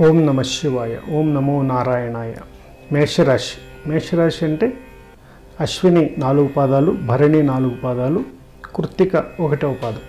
ఓం నమ శివాయ ఓం నమో నారాయణాయ మేషరాశి మేషరాశి అంటే అశ్విని నాలుగు పాదాలు భరణి నాలుగు పాదాలు కృత్తిక ఒకటవ పాదం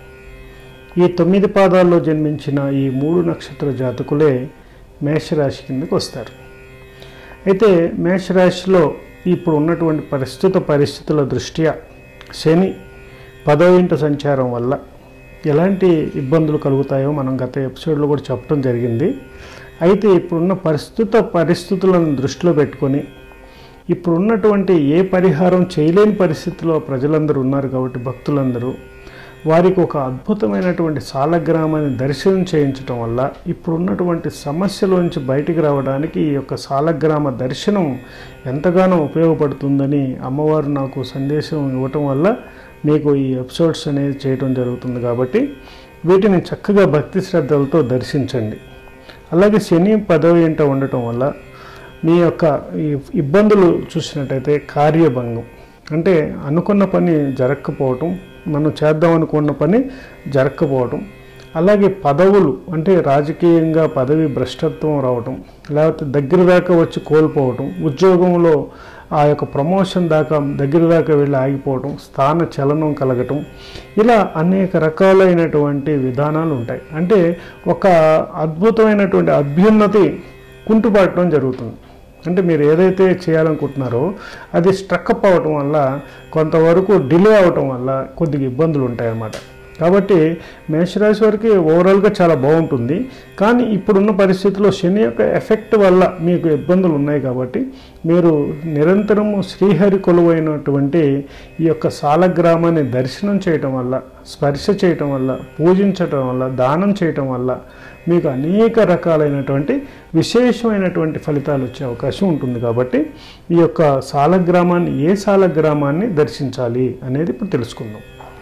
ఈ తొమ్మిది పాదాల్లో జన్మించిన ఈ మూడు నక్షత్ర జాతకులే మేషరాశి కిందకు వస్తారు అయితే మేషరాశిలో ఇప్పుడు ఉన్నటువంటి ప్రస్తుత పరిస్థితుల దృష్ట్యా శని పదవ ఇంట సంచారం వల్ల ఎలాంటి ఇబ్బందులు కలుగుతాయో మనం గత ఎపిసోడ్లో కూడా చెప్పడం జరిగింది అయితే ఇప్పుడున్న ప్రస్తుత పరిస్థితులను దృష్టిలో పెట్టుకొని ఇప్పుడున్నటువంటి ఏ పరిహారం చేయలేని పరిస్థితిలో ప్రజలందరూ ఉన్నారు కాబట్టి భక్తులందరూ వారికి ఒక అద్భుతమైనటువంటి సాలగ్రామాన్ని దర్శనం చేయించటం వల్ల ఇప్పుడున్నటువంటి సమస్యలోంచి బయటికి రావడానికి ఈ యొక్క సాలగ్రామ దర్శనం ఎంతగానో ఉపయోగపడుతుందని అమ్మవారు నాకు సందేశం ఇవ్వటం వల్ల మీకు ఈ ఎపిసోడ్స్ అనేది చేయడం జరుగుతుంది కాబట్టి వీటిని చక్కగా భక్తి శ్రద్ధలతో దర్శించండి అలాగే శని పదవి ఇంట ఉండటం వల్ల మీ యొక్క ఈ ఇబ్బందులు చూసినట్టయితే కార్యభంగం అంటే అనుకున్న పని జరగకపోవటం మనం చేద్దాం అనుకున్న పని జరగకపోవటం అలాగే పదవులు అంటే రాజకీయంగా పదవి భ్రష్టత్వం రావటం లేకపోతే దగ్గర దాకా వచ్చి కోల్పోవటం ఉద్యోగంలో ఆ యొక్క ప్రమోషన్ దాకా దగ్గర దాకా వెళ్ళి ఆగిపోవటం స్థాన చలనం కలగటం ఇలా అనేక రకాలైనటువంటి విధానాలు ఉంటాయి అంటే ఒక అద్భుతమైనటువంటి అభ్యున్నతి కుంటుపడటం జరుగుతుంది అంటే మీరు ఏదైతే చేయాలనుకుంటున్నారో అది స్ట్రక్ అప్ అవ్వటం వల్ల కొంతవరకు డిలే అవటం వల్ల కొద్దిగా ఇబ్బందులు ఉంటాయన్నమాట కాబట్టి మేషరాశి వారికి ఓవరాల్గా చాలా బాగుంటుంది కానీ ఇప్పుడున్న పరిస్థితిలో శని యొక్క ఎఫెక్ట్ వల్ల మీకు ఇబ్బందులు ఉన్నాయి కాబట్టి మీరు నిరంతరము శ్రీహరి కొలువైనటువంటి ఈ యొక్క సాలగ్రామాన్ని దర్శనం చేయటం వల్ల స్పర్శ చేయటం వల్ల పూజించటం వల్ల దానం చేయటం వల్ల మీకు అనేక రకాలైనటువంటి విశేషమైనటువంటి ఫలితాలు వచ్చే అవకాశం ఉంటుంది కాబట్టి ఈ యొక్క సాలగ్రామాన్ని ఏ సాలగ్రామాన్ని దర్శించాలి అనేది ఇప్పుడు తెలుసుకుందాం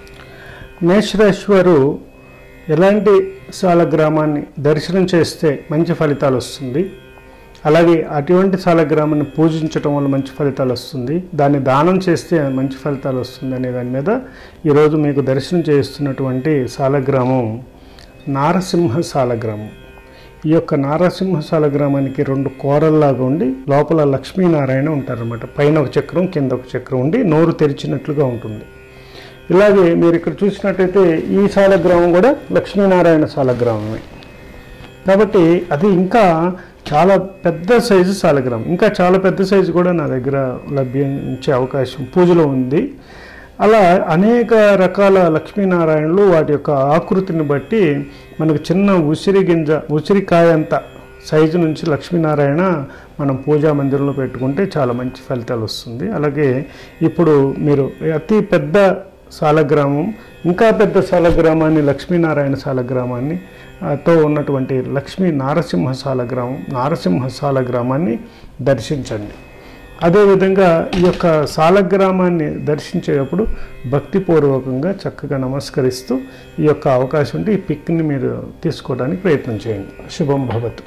మేషరాశివారు ఎలాంటి సాలగ్రామాన్ని దర్శనం చేస్తే మంచి ఫలితాలు వస్తుంది అలాగే అటువంటి సాలగ్రామాన్ని పూజించటం వల్ల మంచి ఫలితాలు వస్తుంది దాన్ని దానం చేస్తే మంచి ఫలితాలు వస్తుంది అనే దాని మీద ఈరోజు మీకు దర్శనం చేస్తున్నటువంటి సాలగ్రామం నారసింహ సాలగ్రామం ఈ యొక్క నారసింహ సాలగ్రామానికి రెండు కోరల్లాగా ఉండి లోపల లక్ష్మీనారాయణ ఉంటారన్నమాట పైన ఒక చక్రం కింద ఒక చక్రం ఉండి నోరు తెరిచినట్లుగా ఉంటుంది ఇలాగే మీరు ఇక్కడ చూసినట్టయితే ఈ సాలగ్రామం కూడా లక్ష్మీనారాయణ సాలగ్రామమే కాబట్టి అది ఇంకా చాలా పెద్ద సైజు సాలగ్రామం ఇంకా చాలా పెద్ద సైజు కూడా నా దగ్గర లభ్యించే అవకాశం పూజలో ఉంది అలా అనేక రకాల లక్ష్మీనారాయణలు వాటి యొక్క ఆకృతిని బట్టి మనకు చిన్న ఉసిరి గింజ ఉసిరికాయ అంత సైజు నుంచి లక్ష్మీనారాయణ మనం పూజా మందిరంలో పెట్టుకుంటే చాలా మంచి ఫలితాలు వస్తుంది అలాగే ఇప్పుడు మీరు అతి పెద్ద సాలగ్రామం ఇంకా పెద్ద సాలగ్రామాన్ని లక్ష్మీనారాయణ సాలగ్రామాన్ని ఆ, తో ఉన్నటువంటి లక్ష్మీ నారసింహ సాలగ్రామం నారసింహ సాలగ్రామాన్ని దర్శించండి అదేవిధంగా ఈ యొక్క సాలగ్రామాన్ని దర్శించేటప్పుడు భక్తిపూర్వకంగా చక్కగా నమస్కరిస్తూ ఈ యొక్క అవకాశం ఉంటే ఈ పిక్ని మీరు తీసుకోవడానికి ప్రయత్నం చేయండి శుభం భవతు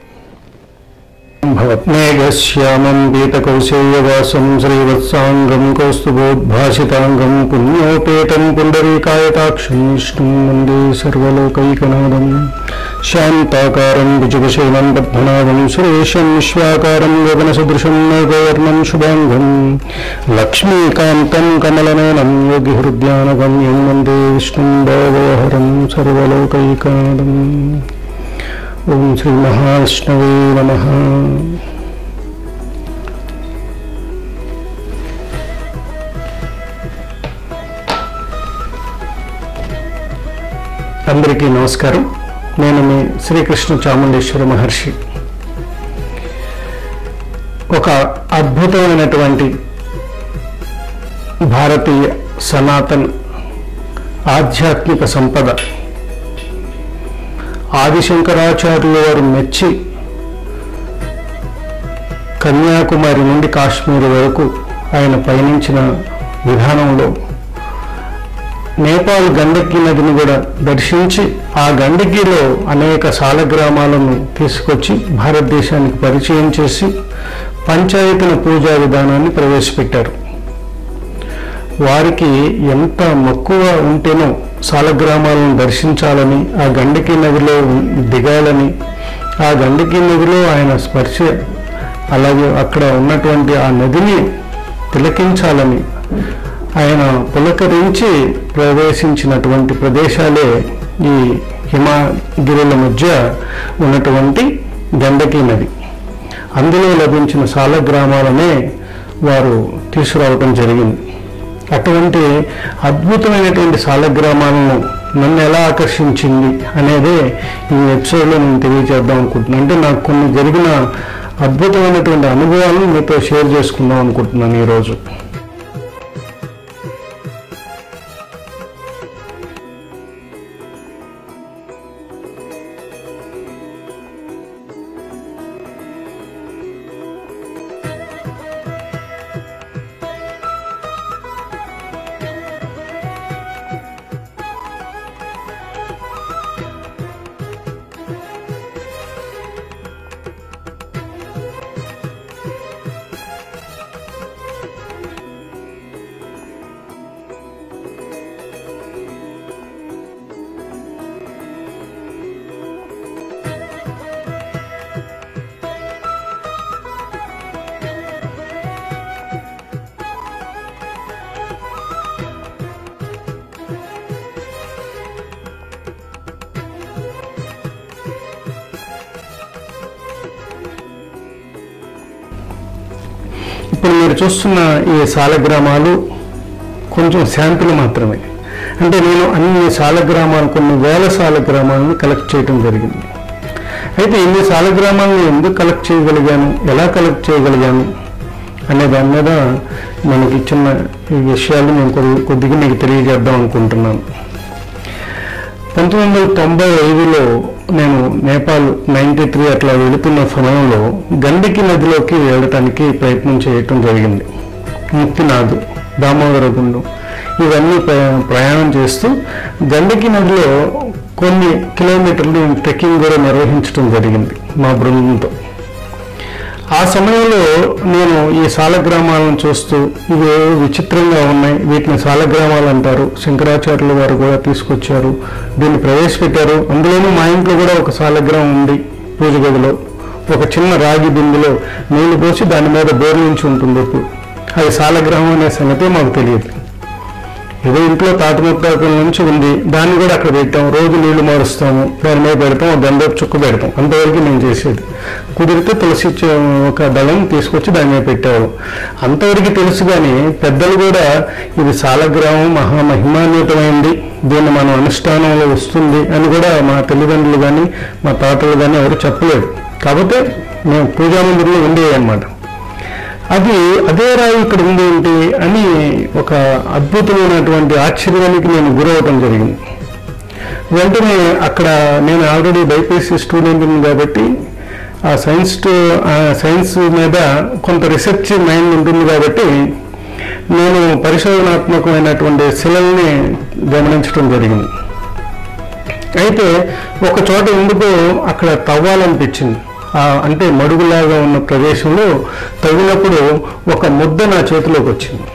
మేఘశ్యామం పీతకౌశేయవాసం శ్రీవత్సాంగం కౌస్తుభోద్భాషితాంగం పుణ్యోపేతం పుండరీకాయతాక్షం విష్ణుం వందే సర్వలోకైకనాథం శాంతాకారం భుజగశైలం పద్మనాభం సురేశం విశ్వాకారం గగనసదృశం నైకవర్ణం శుభాంగం లక్ష్మీకాంతం కమలనయనం యోగిహృద్యానగమ్యం వందే విష్ణుం భావోహరం సర్వలోకైకనాథం ఓం శ్రీ మహావిష్ణవే నమ అందరికీ నమస్కారం నేను మీ శ్రీకృష్ణ చాముండేశ్వర మహర్షి ఒక అద్భుతమైనటువంటి భారతీయ సనాతన ఆధ్యాత్మిక సంపద ఆదిశంకరాచార్యుల వారు మెచ్చి కన్యాకుమారి నుండి కాశ్మీర్ వరకు ఆయన పయనించిన విధానంలో నేపాల్ గండకి నదిని కూడా దర్శించి ఆ గండకిలో అనేక సాలగ్రామాలను తీసుకొచ్చి భారతదేశానికి పరిచయం చేసి పంచాయతీల పూజా విధానాన్ని ప్రవేశపెట్టారు వారికి ఎంత మక్కువ ఉంటేనో సాలగ్రామాలను దర్శించాలని ఆ గండకి నదిలో దిగాలని ఆ గండకి నదిలో ఆయన స్పర్శ అలాగే అక్కడ ఉన్నటువంటి ఆ నదిని తిలకించాలని ఆయన పులకరించి ప్రవేశించినటువంటి ప్రదేశాలే ఈ హిమగిరుల మధ్య ఉన్నటువంటి గండకీ నది అందులో లభించిన సాల గ్రామాలనే వారు తీసుకురావటం జరిగింది అటువంటి అద్భుతమైనటువంటి సాల గ్రామాలను నన్ను ఎలా ఆకర్షించింది అనేదే ఈ ఎపిసోడ్లో నేను తెలియజేద్దాం అనుకుంటున్నాను అంటే నాకు కొన్ని జరిగిన అద్భుతమైనటువంటి అనుభవాలను మీతో షేర్ చేసుకుందాం అనుకుంటున్నాను ఈరోజు ఇప్పుడు మీరు చూస్తున్న ఈ సాలగ్రామాలు కొంచెం శాంపుల్ మాత్రమే అంటే నేను అన్ని సాలగ్రామాలు కొన్ని వేల సాలగ్రామాలను కలెక్ట్ చేయడం జరిగింది అయితే ఇన్ని సాలగ్రామాలను ఎందుకు కలెక్ట్ చేయగలిగాను ఎలా కలెక్ట్ చేయగలిగాను అనే దాని మీద మనకి చిన్న ఈ విషయాలు నేను కొద్ది కొద్దిగా మీకు తెలియజేద్దాం అనుకుంటున్నాను పంతొమ్మిది వందల తొంభై ఐదులో నేను నేపాల్ నైంటీ త్రీ అట్లా వెళుతున్న సమయంలో గండికి నదిలోకి వెళ్ళటానికి ప్రయత్నం చేయటం జరిగింది ముక్తినాథ్ దామోదర గుండం ఇవన్నీ ప్ర- ప్రయాణం చేస్తూ గండికి నదిలో కొన్ని కిలోమీటర్లు ట్రెక్కింగ్ కూడా నిర్వహించడం జరిగింది మా బృందంతో ఆ సమయంలో నేను ఈ సాలగ్రామాలను చూస్తూ ఇవి విచిత్రంగా ఉన్నాయి వీటిని సాలగ్రామాలు అంటారు శంకరాచార్యుల వారు కూడా తీసుకొచ్చారు దీన్ని ప్రవేశపెట్టారు అందులోనూ మా ఇంట్లో కూడా ఒక సాలగ్రామం ఉంది పూజ గదిలో ఒక చిన్న రాగి బిందులో నీళ్లు పోసి దాని మీద బోర్లించి ఉంటుంది ఎప్పుడు అది సాలగ్రామం అనే సంగతి మాకు తెలియదు ఏదో ఇంట్లో తాత ముత్తాతల నుంచి ఉంది దాన్ని కూడా అక్కడ పెట్టాం రోజు నీళ్లు మారుస్తాము దాని మీద పెడతాం ఒక గంధపు చుక్క పెడతాం అంతవరకు నేను చేసేది కుదిరితే తులసి చె- ఒక దళం తీసుకొచ్చి దాని మీద పెట్టేవాళ్ళం అంతవరకు తెలుసు కానీ పెద్దలు కూడా ఇది సాలగ్రామం మహామహిమాన్వితమైంది దీన్ని మనం అనుష్ఠానంలో వస్తుంది అని కూడా మా తల్లిదండ్రులు కానీ మా తాతలు కానీ ఎవరు చెప్పలేదు కాకపోతే మేము పూజా మందిరంలో ఉండేవి అనమాట అది అదే రాయి ఇక్కడ ఉంది ఏంటి అని ఒక అద్భుతమైనటువంటి ఆశ్చర్యానికి నేను గురవటం జరిగింది వెంటనే అక్కడ నేను ఆల్రెడీ బైపీసీ స్టూడెంట్ కాబట్టి ఆ సైన్స్ టు- ఆ సైన్స్ మీద కొంత రీసెర్చ్ మైండ్ ఉంటుంది కాబట్టి నేను పరిశోధనాత్మకమైనటువంటి శిలల్ని గమనించడం జరిగింది అయితే ఒక చోట ఎందుకో అక్కడ తవ్వాలనిపించింది ఆ అంటే మడుగులాగా ఉన్న ప్రదేశంలో తవ్వినప్పుడు ఒక ముద్ద నా చేతిలోకి వచ్చింది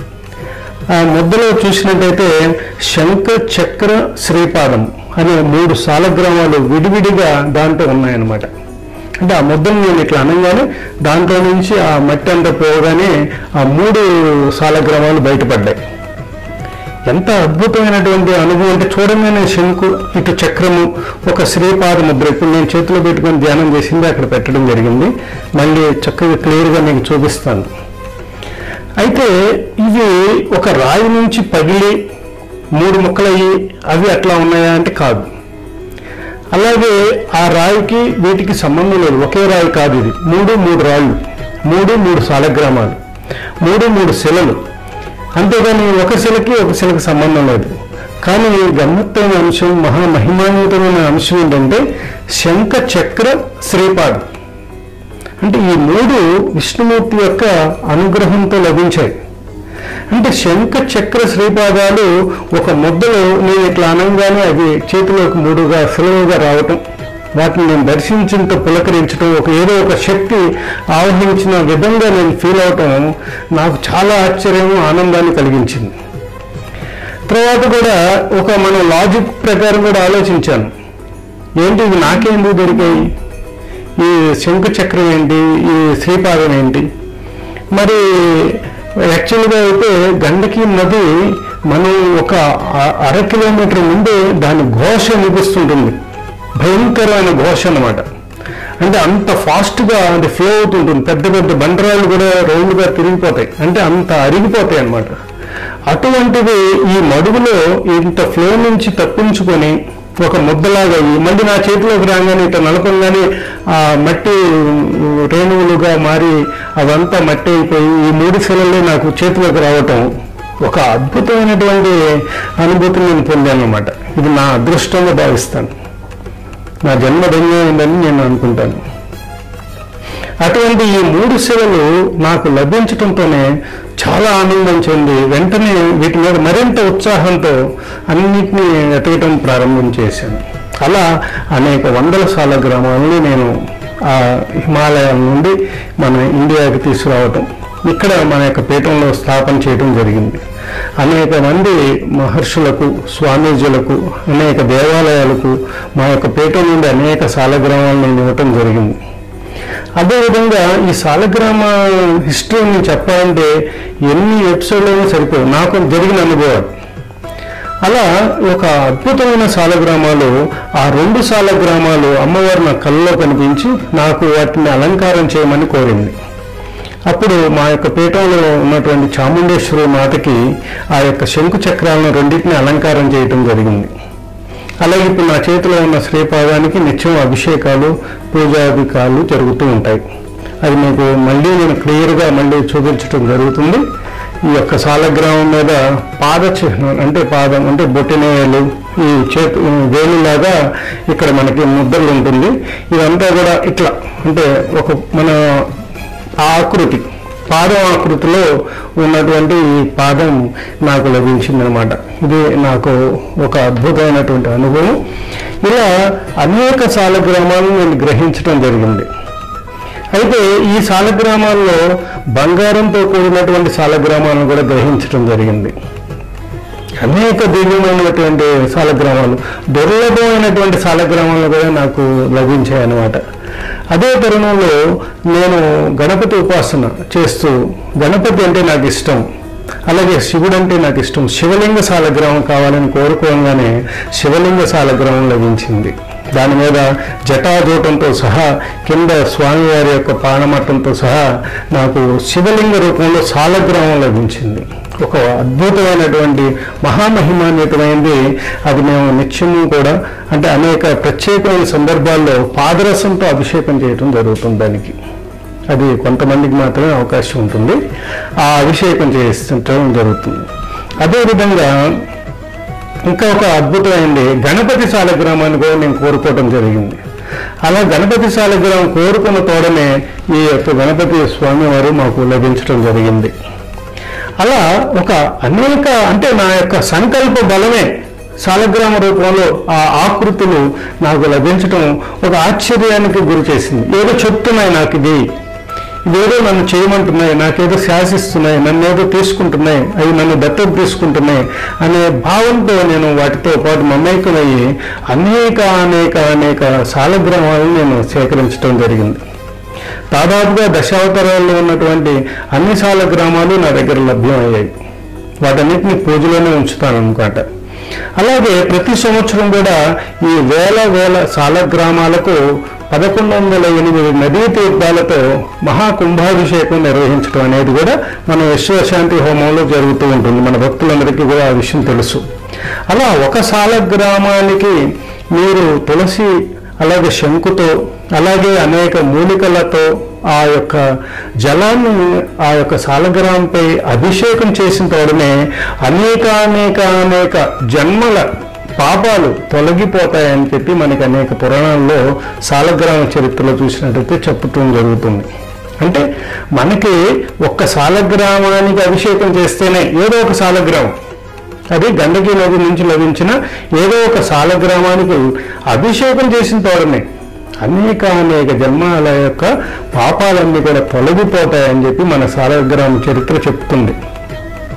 ఆ ముద్దలో చూసినట్టయితే శంఖ చక్ర శ్రీపాదం అనే మూడు సాలగ్రామాలు విడివిడిగా దాంట్లో ఉన్నాయన్నమాట అంటే ఆ ముద్దను నేను ఇట్లా అనగానే దాంట్లో నుంచి ఆ మట్టి అంతా పోగానే ఆ మూడు సాలగ్రామాలు బయటపడ్డాయి ఎంత అద్భుతమైనటువంటి అనుభవం అంటే చూడగానే శంకు ఇటు చక్రము ఒక శ్రీపాద ముద్ర ఇప్పుడు నేను చేతిలో పెట్టుకొని ధ్యానం చేసింది అక్కడ పెట్టడం జరిగింది మళ్ళీ చక్కగా క్లియర్గా మీకు చూపిస్తాను అయితే ఇవి ఒక రాయి నుంచి పగిలి మూడు ముక్కలయ్యి అవి అట్లా ఉన్నాయా అంటే కాదు అలాగే ఆ రాయికి వీటికి సంబంధం లేదు ఒకే రాయి కాదు ఇది మూడు మూడు రాళ్ళు మూడు మూడు సాలగ్రామాలు మూడు మూడు శిలలు అంతేగాని ఒక శిలకి ఒక శిలకి సంబంధం లేదు కానీ గమ్మత్తైన అంశం మహామహిమాన్వితమైన అంశం ఏంటంటే శంఖ చక్ర శ్రీపాదం అంటే ఈ మూడు విష్ణుమూర్తి యొక్క అనుగ్రహంతో లభించాయి అంటే శంఖ చక్ర శ్రీపాదాలు ఒక ముద్దలో నేను ఇట్లా అనంగానే అవి చేతిలోకి మూడుగా సులువుగా రావటం వాటిని నేను దర్శించడంతో పులకరించడం ఒక ఏదో ఒక శక్తి ఆవహించిన విధంగా నేను ఫీల్ అవటం నాకు చాలా ఆశ్చర్యం ఆనందాన్ని కలిగించింది తర్వాత కూడా ఒక మన లాజిక్ ప్రకారం కూడా ఆలోచించాను ఏంటి ఇవి నాకేందుకు దొరికాయి ఈ శంకు చక్రం ఏంటి ఈ శ్రీపాదం ఏంటి మరి యాక్చువల్గా అయితే గండకి నది మనం ఒక అ- అర కిలోమీటర్ ముందే దాని ఘోష వినిపిస్తుంటుంది భయంకరమైన ఘోష అన్నమాట అంటే అంత ఫాస్ట్గా అది ఫ్లో అవుతుంటుంది పెద్ద పెద్ద బండరాళ్ళు కూడా రౌండ్గా తిరిగిపోతాయి అంటే అంత అరిగిపోతాయి అన్నమాట అటువంటిది ఈ మడుగులో ఇంత ఫ్లో నుంచి తప్పించుకొని ఒక ముద్దలాగా అయ్యి మళ్ళీ నా చేతిలోకి రాగానే ఇట్లా నలపంగానే ఆ మట్టి రేణువులుగా మారి అదంతా మట్టి అయిపోయి ఈ మూడు శిలలే నాకు చేతిలోకి రావటం ఒక అద్భుతమైనటువంటి అనుభూతిని నేను పొందాను అనమాట ఇది నా అదృష్టంగా భావిస్తాను నా జన్మ ధన్యమైందని నేను అనుకుంటాను అటువంటి ఈ మూడు శిలలు నాకు లభించటంతోనే చాలా ఆనందం చెంది వెంటనే వీటి మీద మరింత ఉత్సాహంతో అన్నిటినీ వెతకటం ప్రారంభం చేశాను అలా అనేక వందల సాల గ్రామాలని నేను ఆ హిమాలయాల నుండి మన ఇండియాకి తీసుకురావటం ఇక్కడ మన యొక్క పీఠంలో స్థాపన చేయడం జరిగింది అనేక మంది మహర్షులకు స్వామీజీలకు అనేక దేవాలయాలకు మా యొక్క పీఠం నుండి అనేక సాలగ్రామాలను నేను ఇవ్వటం జరిగింది అదేవిధంగా ఈ సాలగ్రామ హిస్టరీని చెప్పాలంటే ఎన్ని ఎపిసోడ్లైనా సరిపోవు నాకు జరిగిన అనుభవాలు అలా ఒక అద్భుతమైన సాలగ్రామాలు ఆ రెండు సాలగ్రామాలు అమ్మవారు నా కళ్ళలో కనిపించి నాకు వాటిని అలంకారం చేయమని కోరింది అప్పుడు మా యొక్క పీఠంలో ఉన్నటువంటి చాముండేశ్వరి మాతకి ఆ యొక్క శంకు చక్రాలను రెండింటిని అలంకారం చేయటం జరిగింది అలాగే ఇప్పుడు నా చేతిలో ఉన్న శ్రీపాదానికి నిత్యం అభిషేకాలు పూజాధికాలు జరుగుతూ ఉంటాయి అది మీకు మళ్ళీ నేను క్లియర్గా మళ్ళీ చూపించడం జరుగుతుంది ఈ యొక్క సాలగ్రామం మీద పాద చిహ్నం అంటే పాదం అంటే బొట్టినేయలు ఈ చేతు వేలులాగా ఇక్కడ మనకి ముద్రలు ఉంటుంది ఇదంతా కూడా ఇట్లా అంటే ఒక మన ఆకృతి పాదం ఆకృతిలో ఉన్నటువంటి ఈ పాదం నాకు లభించిందనమాట ఇది నాకు ఒక అద్భుతమైనటువంటి అనుభవం ఇలా అనేక సాలగ్రామాలను నేను గ్రహించడం జరిగింది అయితే ఈ సాలగ్రామాల్లో బంగారంతో కూడినటువంటి సాలగ్రామాలను కూడా గ్రహించడం జరిగింది అనేక దివ్యమైనటువంటి సాలగ్రామాలు దుర్లభమైనటువంటి సాలగ్రామాలు కూడా నాకు లభించాయి అన్నమాట అదే తరుణంలో నేను గణపతి ఉపాసన చేస్తూ గణపతి అంటే నాకు ఇష్టం అలాగే శివుడు అంటే నాకు ఇష్టం శివలింగ సాలగ్రామం కావాలని కోరుకోగానే శివలింగ సాలగ్రామం లభించింది దాని మీద జటాజూటంతో సహా కింద స్వామివారి యొక్క పానమట్టంతో సహా నాకు శివలింగ రూపంలో సాలగ్రామం లభించింది ఒక అద్భుతమైనటువంటి మహామహిమాన్వితమైంది అది మేము నిత్యము కూడా అంటే అనేక ప్రత్యేకమైన సందర్భాల్లో పాదరసంతో అభిషేకం చేయడం జరుగుతుంది దానికి అది కొంతమందికి మాత్రమే అవకాశం ఉంటుంది ఆ అభిషేకం చేయించడం జరుగుతుంది అదేవిధంగా ఇంకా ఒక అద్భుతమైంది గణపతి సాలగ్రామాన్ని కూడా నేను కోరుకోవడం జరిగింది అలా గణపతి సాలగ్రామం కోరుకున్న తోడనే ఈ యొక్క గణపతి స్వామివారు మాకు లభించడం జరిగింది అలా ఒక అనేక అంటే నా యొక్క సంకల్ప బలమే సాలగ్రామ రూపంలో ఆ ఆకృతులు నాకు లభించడం ఒక ఆశ్చర్యానికి గురి చేసింది ఏదో చెప్తున్నాయి నాకు ఇది ఇదేదో నన్ను చేయమంటున్నాయి నాకేదో శాసిస్తున్నాయి నన్ను ఏదో తీసుకుంటున్నాయి అవి నన్ను దత్తత తీసుకుంటున్నాయి అనే భావంతో నేను వాటితో పాటు మమేకమయ్యి అనేక అనేక అనేక సాలగ్రామాలను నేను సేకరించడం జరిగింది దాదాపుగా దశావతారాల్లో ఉన్నటువంటి అన్ని సాల గ్రామాలు నా దగ్గర లభ్యమయ్యాయి వాటన్నిటిని పూజలోనే ఉంచుతాను అనమాట అలాగే ప్రతి సంవత్సరం కూడా ఈ వేల వేల సాల గ్రామాలకు పదకొండు వందల ఎనిమిది నదీ తీర్థాలతో మహాకుంభాభిషేకం నిర్వహించడం అనేది కూడా మన విశ్వశాంతి హోమంలో జరుగుతూ ఉంటుంది మన భక్తులందరికీ కూడా ఆ విషయం తెలుసు అలా ఒక సాల గ్రామానికి మీరు తులసి అలాగే శంకుతో అలాగే అనేక మూలికలతో ఆ యొక్క జలాన్ని ఆ యొక్క సాలగ్రామంపై అభిషేకం చేసిన తోడనే అనేక అనేక అనేక జన్మల పాపాలు తొలగిపోతాయని చెప్పి మనకి అనేక పురాణాల్లో సాలగ్రామ చరిత్రలో చూసినట్టయితే చెప్పటం జరుగుతుంది అంటే మనకి ఒక్క సాలగ్రామానికి అభిషేకం చేస్తేనే ఏదో ఒక సాలగ్రామం అది గండకి నది నుంచి లభించిన ఏదో ఒక సాలగ్రామానికి అభిషేకం చేసిన తోడనే అనేక అనేక జన్మాల యొక్క పాపాలన్నీ కూడా తొలగిపోతాయని చెప్పి మన సాలగ్రామ చరిత్ర చెప్తుంది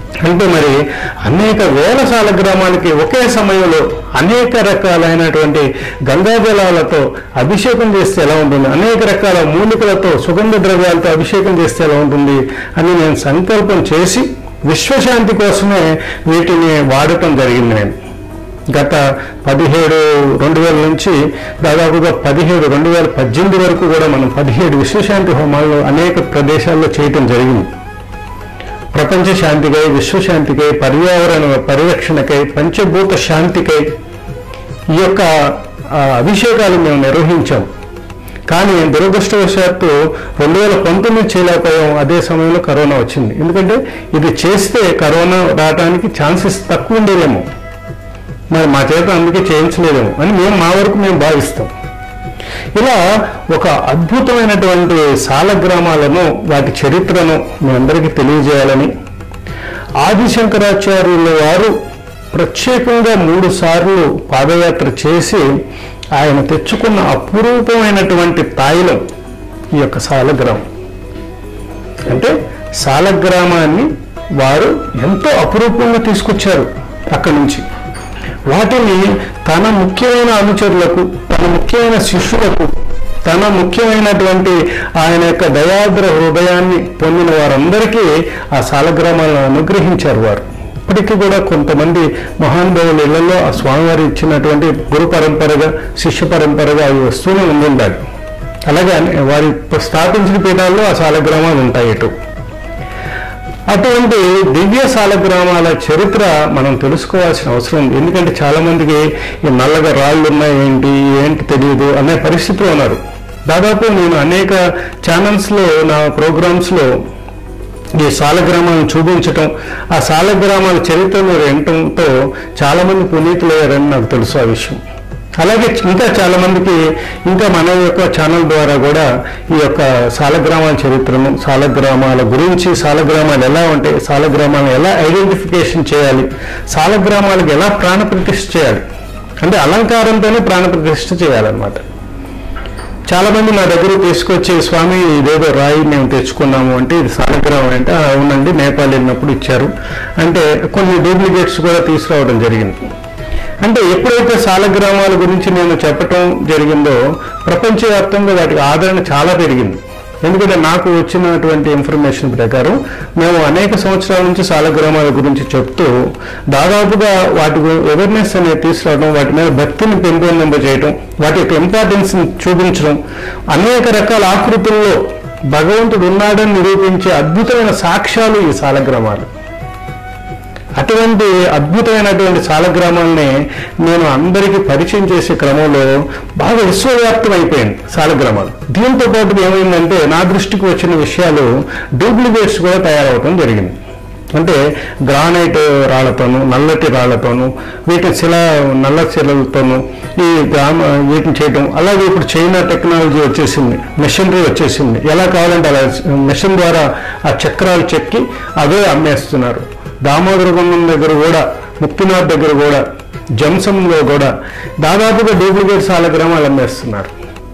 అంటే మరి అనేక వేల సాల గ్రామాలకి ఒకే సమయంలో అనేక రకాలైనటువంటి గంగా జలాలతో అభిషేకం చేస్తే ఎలా ఉంటుంది అనేక రకాల మూలికలతో సుగంధ ద్రవ్యాలతో అభిషేకం చేస్తే ఎలా ఉంటుంది అని నేను సంకల్పం చేసి విశ్వశాంతి కోసమే వీటిని వాడటం జరిగింది నేను గత పదిహేడు రెండు వేల నుంచి దాదాపుగా పదిహేడు రెండు వేల పద్దెనిమిది వరకు కూడా మనం పదిహేడు విశ్వశాంతి హోమాలు అనేక ప్రదేశాల్లో చేయటం జరిగింది ప్రపంచ శాంతికై విశ్వశాంతికై పర్యావరణ పరిరక్షణకై పంచభూత శాంతికై ఈ యొక్క ఆ, అభిషేకాలు మేము నిర్వహించాం కానీ దురదృష్టవశాత్తు రెండు వేల పంతొమ్మిది చేయలేకపోయాం అదే సమయంలో కరోనా వచ్చింది ఎందుకంటే ఇది చేస్తే కరోనా రావడానికి ఛాన్సెస్ తక్కువ ఉండేదేమో మరి మా చేత అందుకే చేయించలేదేమో అని మేము మా వరకు మేము భావిస్తాం ఇలా ఒక అద్భుతమైనటువంటి సాల గ్రామాలను వాటి చరిత్రను మీ అందరికీ తెలియజేయాలని ఆదిశంకరాచార్యుల వారు ప్రత్యేకంగా మూడు సార్లు పాదయాత్ర చేసి ఆయన తెచ్చుకున్న అపురూపమైనటువంటి తాయిలం ఈ యొక్క సాలగ్రామం అంటే సాలగ్రామాన్ని వారు ఎంతో అపురూపంగా తీసుకొచ్చారు అక్కడి నుంచి వాటిని తన ముఖ్యమైన అనుచరులకు తన ముఖ్యమైన శిష్యులకు తన ముఖ్యమైనటువంటి ఆయన యొక్క దయాద్ర హృదయాన్ని పొందిన వారందరికీ ఆ సాలగ్రామాలను అనుగ్రహించారు వారు ఇప్పటికీ కూడా కొంతమంది మహానుభావుల ఇళ్లలో ఆ స్వామివారు ఇచ్చినటువంటి గురు పరంపరగా శిష్య పరంపరగా అవి వస్తూనే ఉండాలి అలాగే అన్ని- వారి స్థాపించిన పీఠాల్లో ఆ సాలగ్రామాలు ఉంటాయి ఇటు అటువంటి దివ్య సాలగ్రామాల చరిత్ర మనం తెలుసుకోవాల్సిన అవసరం ఉంది ఎందుకంటే చాలా మందికి ఈ నల్లగా రాళ్ళు ఉన్నాయి ఏంటి ఏంటి తెలియదు అనే పరిస్థితిలో ఉన్నారు దాదాపు నేను అనేక ఛానల్స్లో నా ప్రోగ్రామ్స్లో ఈ సాలగ్రామాలను చూపించటం ఆ సాలగ్రామాల చరిత్రను వినటంతో చాలా మంది పునీతులయ్యారని నాకు తెలుసు ఆ విషయం అలాగే ఇంకా చాలా మందికి ఇంకా మన యొక్క ఛానల్ ద్వారా కూడా ఈ యొక్క సాలగ్రామాల చరిత్రను సాలగ్రామాల గురించి సాలగ్రామాలు ఎలా ఉంటాయి సాలగ్రామాలను ఎలా ఐడెంటిఫికేషన్ చేయాలి సాలగ్రామాలకు ఎలా ప్రాణప్రతిష్ఠ చేయాలి అంటే అలంకారంతోనే ప్రాణప్రతిష్ఠ చేయాలన్నమాట చాలా మంది నా దగ్గర తీసుకొచ్చి స్వామి ఇదేదో రాయి మేము తెచ్చుకున్నాము అంటే ఇది సాలగ్రామం అంటే "ఆ, అవునండి నేపాల్ వెళ్ళినప్పుడు ఇచ్చారు అంటే కొన్ని డూప్లికేట్స్ కూడా తీసుకురావడం జరిగింది అంటే ఎప్పుడైతే సాలగ్రామాల గురించి నేను చెప్పటం జరిగిందో ప్రపంచవ్యాప్తంగా వాటికి ఆదరణ చాలా పెరిగింది ఎందుకంటే నాకు వచ్చినటువంటి ఇన్ఫర్మేషన్ ప్రకారం మేము అనేక సంవత్సరాల నుంచి సాలగ్రామాల గురించి చెప్తూ దాదాపుగా వాటి అవేర్నెస్ అనేది తీసుకురావడం వాటి మీద భక్తిని పెంపొందింప చేయటం వాటి యొక్క ఇంపార్టెన్స్ చూపించడం అనేక రకాల ఆకృతుల్లో భగవంతుడు ఉన్నాడని నిరూపించే అద్భుతమైన సాక్ష్యాలు ఈ సాలగ్రామాలు అటువంటి అద్భుతమైనటువంటి సాలగ్రామాల్ని నేను అందరికీ పరిచయం చేసే క్రమంలో బాగా విశ్వవ్యాప్తం అయిపోయింది సాలగ్రామాలు దీంతో పాటు ఏమైందంటే నా దృష్టికి వచ్చిన విషయాలు డూప్లికేట్స్ కూడా తయారవటం జరిగింది అంటే గ్రానైట్ రాళ్లతోనూ నల్లటి రాళ్లతోనూ వీటి శిల నల్ల శిలలతోనూ ఈ గ్రామ వీటిని చేయటం అలాగే ఇప్పుడు చైనా టెక్నాలజీ వచ్చేసింది మెషినరీ వచ్చేసింది ఎలా కావాలంటే అలా మెషిన్ ద్వారా ఆ చక్రాలు చెక్కి అవే అమ్మేస్తున్నారు దామోదర గుండం దగ్గర కూడా ముక్తినాథ్ దగ్గర కూడా జంసంలో కూడా దాదాపుగా డూప్లికేట్ సాలగ్రామాలు అమ్మేస్తున్నారు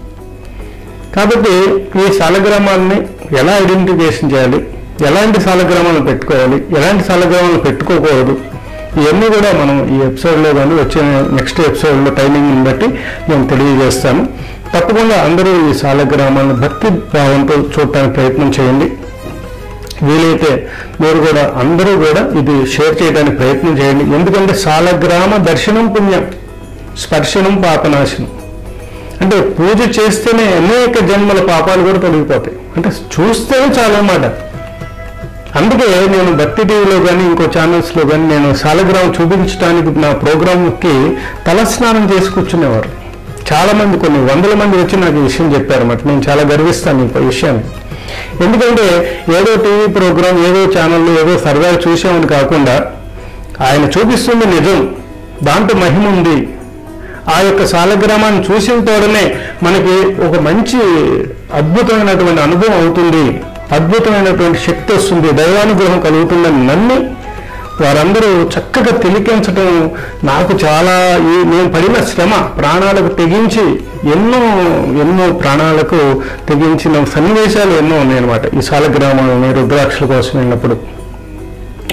కాబట్టి ఈ సాలగ్రామాలని ఎలా ఐడెంటిఫికేషన్ చేయాలి ఎలాంటి సాలగ్రామాలను పెట్టుకోవాలి ఎలాంటి సాలగ్రామాలను పెట్టుకోకూడదు ఇవన్నీ కూడా మనం ఈ ఎపిసోడ్లో కానీ వచ్చే నెక్స్ట్ ఎపిసోడ్లో టైమింగ్ని బట్టి నేను తెలియజేస్తాను తప్పకుండా అందరూ ఈ సాలగ్రామాలను భక్తి భావంతో చూడటానికి ప్రయత్నం చేయండి వీలైతే మీరు కూడా అందరూ కూడా ఇది షేర్ చేయడానికి ప్రయత్నం చేయండి ఎందుకంటే సాలగ్రామ దర్శనం పుణ్యం స్పర్శనం పాపనాశనం అంటే పూజ చేస్తేనే అనేక జన్మల పాపాలు కూడా తొలగిపోతాయి అంటే చూస్తేనే చాలా అన్నమాట అందుకే నేను భక్తి టీవీలో కానీ ఇంకో ఛానల్స్లో కానీ నేను సాలగ్రామం చూపించడానికి నా ప్రోగ్రామ్కి తలస్నానం చేసి కూర్చునేవారు చాలా మంది కొన్ని వందల మంది వచ్చి నాకు ఈ విషయం చెప్పారన్నమాట నేను చాలా గర్విస్తాను ఈ విషయాన్ని ఎందుకంటే ఏదో టీవీ ప్రోగ్రామ్ ఏదో ఛానల్లో ఏదో సరదాగా చూసామని కాకుండా ఆయన చూపిస్తుంది నిజం దాంట్లో మహిమ ఉంది ఆ యొక్క సాలగ్రామాన్ని చూసిన తోడనే మనకి ఒక మంచి అద్భుతమైనటువంటి అనుభవం అవుతుంది అద్భుతమైనటువంటి శక్తి వస్తుంది దైవానుగ్రహం కలుగుతుందని నమ్మి వారందరూ చక్కగా తెలికించడం నాకు చాలా ఈ నేను పడిన శ్రమ ప్రాణాలకు తెగించి ఎన్నో ఎన్నో ప్రాణాలకు తెగించిన సన్నివేశాలు ఎన్నో ఉన్నాయన్నమాట ఈ సాలగ్రామంలో రుద్రాక్షల కోసం వెళ్ళినప్పుడు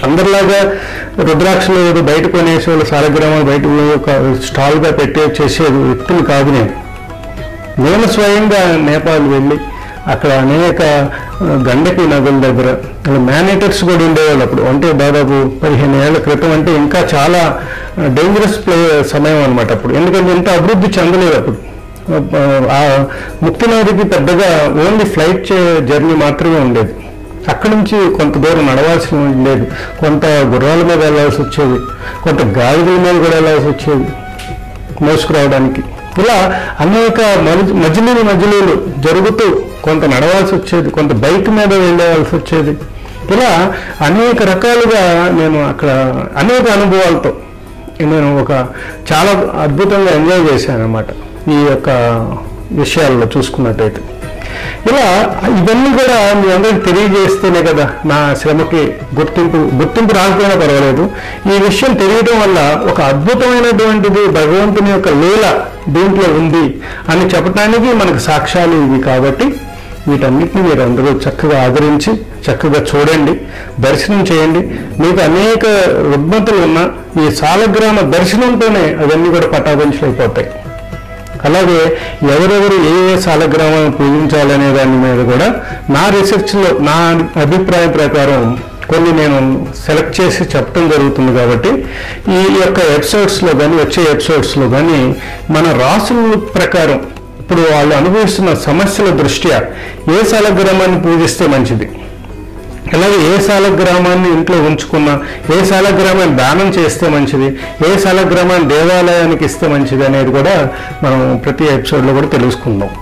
అందరిలాగా రుద్రాక్షలు ఏదో బయట కొనేసి వాళ్ళు సాలగ్రామాలు బయట ఒక స్టాల్గా పెట్టి చేసే వ్యక్తులు కాదు నేను నేను స్వయంగా నేపాల్ వెళ్ళి అక్కడ అనేక ఆ, గండకి నదుల దగ్గర మేనేటర్స్ కూడా ఉండేవాళ్ళు అప్పుడు అంటే దాదాపు పదిహేను ఏళ్ల క్రితం అంటే ఇంకా చాలా డేంజరస్ ప్లే సమయం అనమాట అప్పుడు ఎందుకంటే ఇంత అభివృద్ధి చెందలేదు అప్పుడు ఆ ముక్తి నదికి పెద్దగా ఓన్లీ ఫ్లైట్ జర్నీ మాత్రమే ఉండేది అక్కడి నుంచి కొంత దూరం నడవాల్సి ఉండేది కొంత గుర్రాల మీద వెళ్ళాల్సి వచ్చేది కొంత గాడిదల మీద కూడా వెళ్ళాల్సి వచ్చేది మోసుకురావడానికి ఇలా అనేక మలి- మజిలీలు మజిలీలు జరుగుతూ కొంత నడవాల్సి వచ్చేది కొంత బైక్ మీద వెళ్ళవలసి వచ్చేది ఇలా అనేక రకాలుగా నేను అక్కడ అనేక అనుభవాలతో నేను ఒక చాలా అద్భుతంగా ఎంజాయ్ చేశాను అనమాట ఈ యొక్క విషయాల్లో చూసుకున్నట్టయితే ఇలా ఇవన్నీ కూడా మీ అందరికి తెలియజేస్తేనే కదా నా శ్రమకి గుర్తింపు గుర్తింపు రాకపోయినా పర్వాలేదు ఈ విషయం తెలియడం వల్ల ఒక అద్భుతమైనటువంటిది భగవంతుని యొక్క లీల దీంట్లో ఉంది అని చెప్పడానికి మనకు సాక్ష్యాలు ఇవి కాబట్టి వీటన్నిటిని మీరు అందరూ చక్కగా ఆదరించి చక్కగా చూడండి దర్శనం చేయండి మీకు అనేక రుగ్మతలు ఉన్న ఈ సాలగ్రామ దర్శనంతోనే అవన్నీ కూడా పటాపంచలైపోతాయి అలాగే ఎవరెవరు ఏ ఏ సాలగ్రామాలను పూజించాలనే దాని మీద కూడా నా రీసెర్చ్లో నా అభిప్రాయం ప్రకారం కొన్ని నేను సెలెక్ట్ చేసి చెప్పడం జరుగుతుంది కాబట్టి ఈ యొక్క ఎపిసోడ్స్లో కానీ వచ్చే ఎపిసోడ్స్లో కానీ మన రాసుల ప్రకారం ఇప్పుడు వాళ్ళు అనుభవిస్తున్న సమస్యల దృష్ట్యా ఏ సాలగ్రామాన్ని పూజిస్తే మంచిది అలాగే ఏ సాలగ్రామాన్ని ఇంట్లో ఉంచుకున్న ఏ సాలగ్రామాన్ని దానం చేస్తే మంచిది ఏ సాలగ్రామాన్ని దేవాలయానికి ఇస్తే మంచిది అనేది కూడా మనం ప్రతి ఎపిసోడ్లో కూడా తెలుసుకుందాం